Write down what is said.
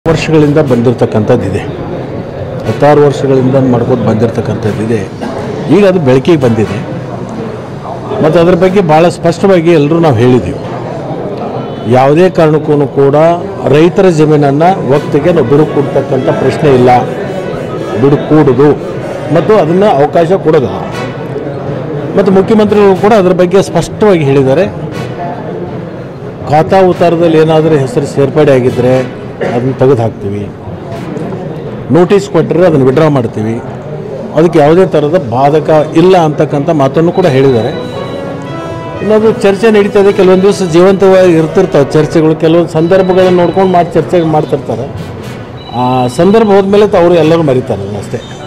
ವರ್ಷಗಳಿಂದ ಬಂದಿರತಕ್ಕಂಥದ್ದಿದೆ ಹತ್ತಾರು ವರ್ಷಗಳಿಂದ ಮಾಡ್ಕೊಂಡು ಬಂದಿರತಕ್ಕಂಥದ್ದಿದೆ ಈಗ ಅದು ಬೆಳಕಿಗೆ ಬಂದಿದೆ ಮತ್ತು ಅದ್ರ ಬಗ್ಗೆ ಭಾಳ ಸ್ಪಷ್ಟವಾಗಿ ಎಲ್ಲರೂ ನಾವು ಹೇಳಿದ್ದೀವಿ ಯಾವುದೇ ಕಾರಣಕ್ಕೂ ಕೂಡ ರೈತರ ಜಮೀನನ್ನು ಒತ್ತಿಗೆ ನಾವು ಬಿಡು ಕೊಡ್ತಕ್ಕಂಥ ಪ್ರಶ್ನೆ ಇಲ್ಲ ಬಿಡು ಕೂಡುದು ಮತ್ತು ಅದನ್ನು ಅವಕಾಶ ಕೊಡೋದಿಲ್ಲ ಮತ್ತು ಮುಖ್ಯಮಂತ್ರಿಗಳು ಕೂಡ ಅದ್ರ ಬಗ್ಗೆ ಸ್ಪಷ್ಟವಾಗಿ ಹೇಳಿದ್ದಾರೆ ಖಾತಾ ಉತ್ತಾರದಲ್ಲಿ ಏನಾದರೂ ಹೆಸರು ಸೇರ್ಪಡೆ ಆಗಿದ್ದರೆ ಅದನ್ನು ತೆಗೆದು ಹಾಕ್ತೀವಿ ನೋಟಿಸ್ ಕೊಟ್ಟರೆ ಅದನ್ನು ವಿಡ್ರಾ ಮಾಡ್ತೀವಿ ಅದಕ್ಕೆ ಯಾವುದೇ ಥರದ ಬಾಧಕ ಇಲ್ಲ ಅಂತಕ್ಕಂಥ ಮಾತನ್ನು ಕೂಡ ಹೇಳಿದ್ದಾರೆ ಇನ್ನೊಂದು ಚರ್ಚೆ ನಡೀತದೆ ಕೆಲವೊಂದು ದಿವಸ ಜೀವಂತವಾಗಿ ಇರ್ತಿರ್ತಾವೆ ಚರ್ಚೆಗಳು ಕೆಲವೊಂದು ಸಂದರ್ಭಗಳನ್ನು ನೋಡ್ಕೊಂಡು ಮಾಡಿ ಚರ್ಚೆ ಮಾಡ್ತಿರ್ತಾರೆ ಆ ಸಂದರ್ಭ ಹೋದ್ಮೇಲೆ ಅವರು ಎಲ್ಲರೂ ಮರಿತಾರೆ ಅಷ್ಟೇ